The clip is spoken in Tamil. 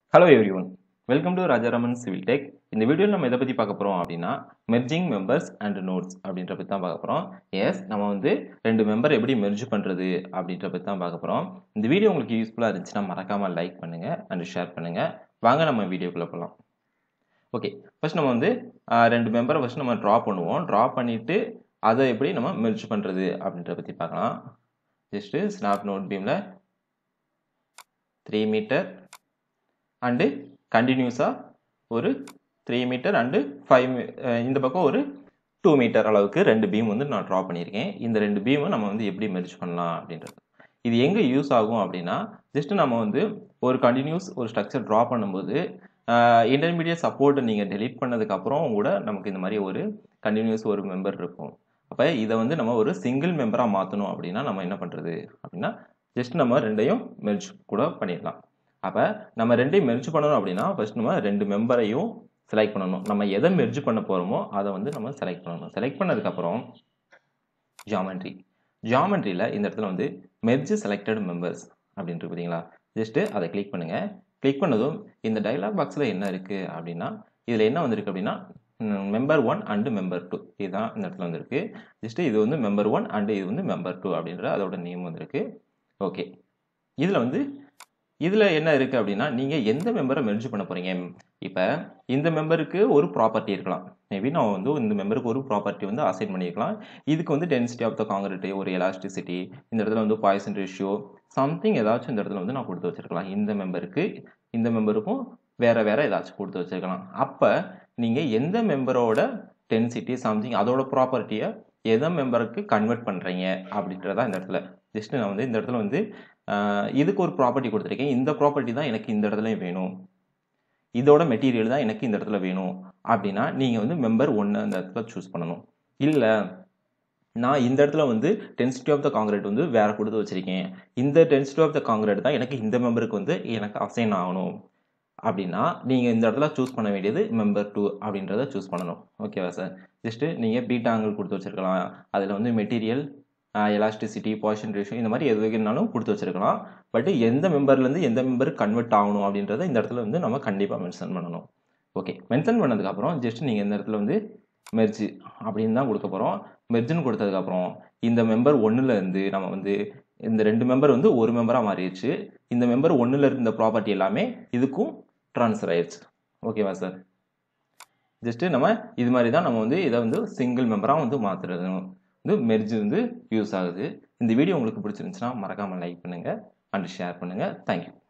hello everyone welcome to Rajaraman civil tech இந்த வீடியோவில் நம்ம எதை பற்றி பார்க்க போகிறோம் அப்படின்னா மெர்ஜிங் மெம்பர்ஸ் அண்ட் நோட்ஸ் அப்படின்ற பற்றி தான் பார்க்க போகிறோம் எஸ் நம்ம வந்து ரெண்டு மெம்பர் எப்படி மெர்ஜ் பண்ணுறது அப்படின்ற பற்றி தான் பார்க்க போகிறோம் இந்த வீடியோ உங்களுக்கு யூஸ்ஃபுல்லாக இருந்துச்சுன்னா மறக்காமல் லைக் பண்ணுங்கள் அண்ட் ஷேர் பண்ணுங்கள் வாங்க நம்ம வீடியோக்குள்ளே போகலாம் ஓகே ஃபர்ஸ்ட் நம்ம வந்து ஆஹ், ரெண்டு மெம்பரை ஃபர்ஸ்ட் நம்ம ட்ரா பண்ணுவோம் ட்ரா பண்ணிவிட்டு அதை எப்படி நம்ம மெர்ஜ் பண்ணுறது அப்படின்ற பற்றி பார்க்கலாம் ஜஸ்ட்டு ஸ்னாப் நோட் பீமில் த்ரீ மீட்டர் அண்டு கண்டினியூஸாக ஒரு த்ரீ மீட்டர் அண்டு ஃபைவ் இந்த பக்கம் ஒரு டூ மீட்டர் அளவுக்கு ரெண்டு பீம் வந்து நான் ட்ரா பண்ணியிருக்கேன் இந்த ரெண்டு பீமை நம்ம வந்து எப்படி மெர்ஜ் பண்ணலாம் அப்படின்றது இது எங்கே யூஸ் ஆகும் அப்படின்னா ஜஸ்ட் நம்ம வந்து ஒரு கண்டினியூஸ் ஒரு ஸ்ட்ரக்சர் ட்ரா பண்ணும்போது இன்டர்மீடியட் சப்போர்ட்டை நீங்கள் டெலீட் பண்ணதுக்கப்புறம் கூட நமக்கு இந்த மாதிரி ஒரு கண்டினியூஸ் ஒரு மெம்பர் இருக்கும் அப்போ இதை வந்து நம்ம ஒரு சிங்கிள் மெம்பராக மாற்றணும் அப்படின்னா நம்ம என்ன பண்ணுறது அப்படின்னா ஜஸ்ட் நம்ம ரெண்டையும் மெர்ஜ் கூட பண்ணிடலாம் அப்போ நம்ம ரெண்டையும் மெர்ஜ் பண்ணணும் அப்படின்னா ஃபர்ஸ்ட் நம்ம ரெண்டு மெம்பரையும் செலக்ட் பண்ணணும் நம்ம எதை மெர்ஜ் பண்ண போகிறோமோ அதை வந்து நம்ம செலக்ட் பண்ணணும் செலக்ட் பண்ணதுக்கப்புறம் ஜாமெண்ட்ரி ஜாமெண்ட்ரியில் இந்த இடத்துல வந்து மெர்ஜ் செலக்டட் மெம்பர்ஸ் அப்படின்ட்டு பார்த்தீங்களா ஜஸ்ட்டு அதை கிளிக் பண்ணுங்கள் கிளிக் பண்ணதும் இந்த டயலாக் பாக்ஸில் என்ன இருக்குது அப்படின்னா இதில் என்ன வந்திருக்கு அப்படின்னா member one and member two இதுதான் இந்த இடத்துல வந்திருக்கு ஜஸ்ட்டு இது வந்து மெம்பர் ஒன் அண்டு இது வந்து மெம்பர் டூ அப்படின்ற அதோட நேம் வந்திருக்கு ஓகே இதில் வந்து இதில் என்ன இருக்குது அப்படின்னா நீங்கள் எந்த மெம்பரை மெர்ஜ் பண்ண போகிறீங்க இப்போ இந்த மெம்பருக்கு ஒரு ப்ராப்பர்ட்டி இருக்கலாம் மேபி நான் வந்து இந்த மெம்பருக்கு ஒரு ப்ராப்பர்ட்டி வந்து அசைன் பண்ணியிருக்கலாம் இதுக்கு வந்து டென்சிட்டி ஆஃப் த காங்கிரீட் ஒரு எலாஸ்டிசிட்டி இந்த இடத்துல வந்து பாய்சன் ரேஷியோ சம்திங் ஏதாச்சும் இந்த இடத்துல வந்து நான் கொடுத்து வச்சிருக்கலாம் இந்த மெம்பருக்கு இந்த மெம்பருக்கும் வேற வேற ஏதாச்சும் கொடுத்து வச்சிருக்கலாம் அப்போ நீங்கள் எந்த மெம்பரோட டென்சிட்டி சம்திங் அதோட ப்ராப்பர்ட்டியை எந்த மெம்பருக்கு கன்வெர்ட் பண்ணுறீங்க அப்படின்றதா இந்த இடத்துல ஜஸ்ட் நான் வந்து இந்த இடத்துல வந்து ஆஹ், இதுக்கு ஒரு ப்ராப்பர்ட்டி கொடுத்துருக்கேன் இந்த ப்ராப்பர்ட்டி தான் எனக்கு இந்த இடத்துல வேணும் இதோட மெட்டீரியல் தான் எனக்கு இந்த இடத்துல வேணும் அப்படின்னா நீங்கள் வந்து மெம்பர் ஒன்று அந்த இடத்துல சூஸ் பண்ணணும் இல்லை நான் இந்த இடத்துல வந்து டென்சிட்டி ஆஃப் த காங்கிரீட் வந்து வேற கொடுத்து வச்சிருக்கேன் இந்த டென்சிட்டி ஆஃப் த காங்கிரீட் தான் எனக்கு இந்த மெம்பருக்கு வந்து எனக்கு அசைன் ஆகணும் அப்படின்னா நீங்கள் இந்த இடத்துல சூஸ் பண்ண வேண்டியது மெம்பர் டூ அப்படின்றத சூஸ் பண்ணணும் ஓகேவா சார் ஜஸ்ட்டு நீங்கள் பீட் ஆங்கிள் கொடுத்து வச்சிருக்கலாம் அதில் வந்து மெட்டீரியல் எலாஸ்டிசிட்டி பாய்ஷன் ரேஷியோ இந்த மாதிரி எது வேணுனாலும் கொடுத்து வச்சிருக்கலாம் பட் எந்த மெம்பர்லேருந்து எந்த மெம்பருக்கு கன்வெர்ட் ஆகணும் அப்படின்றத இந்த இடத்துல வந்து நம்ம கண்டிப்பாக மென்ஷன் பண்ணணும் ஓகே மென்ஷன் பண்ணதுக்கப்புறம் ஜஸ்ட் நீங்கள் இந்த இடத்துல வந்து மெர்ஜ் அப்படின்னு தான் கொடுக்க போகிறோம் மெர்ஜ்னு கொடுத்ததுக்கப்புறம் இந்த மெம்பர் இருந்து நம்ம வந்து இந்த ரெண்டு மெம்பர் வந்து ஒரு மெம்பராக மாறிடுச்சு இந்த மெம்பர் ஒன்றில் இருந்த ப்ராப்பர்ட்டி எல்லாமே இதுக்கும் ட்ரான்ஸ்ஃபர் ஆயிடுச்சு ஓகேவா சார் ஜஸ்ட்டு நம்ம இது மாதிரி தான் நம்ம வந்து இதை வந்து சிங்கிள் மெம்பராக வந்து மாற்றுறது வந்து மெர்ஜ் வந்து யூஸ் ஆகுது இந்த வீடியோ உங்களுக்கு பிடிச்சிருந்துச்சுன்னா மறக்காமல் லைக் பண்ணுங்கள் அண்ட் ஷேர் பண்ணுங்கள் தேங்க்யூ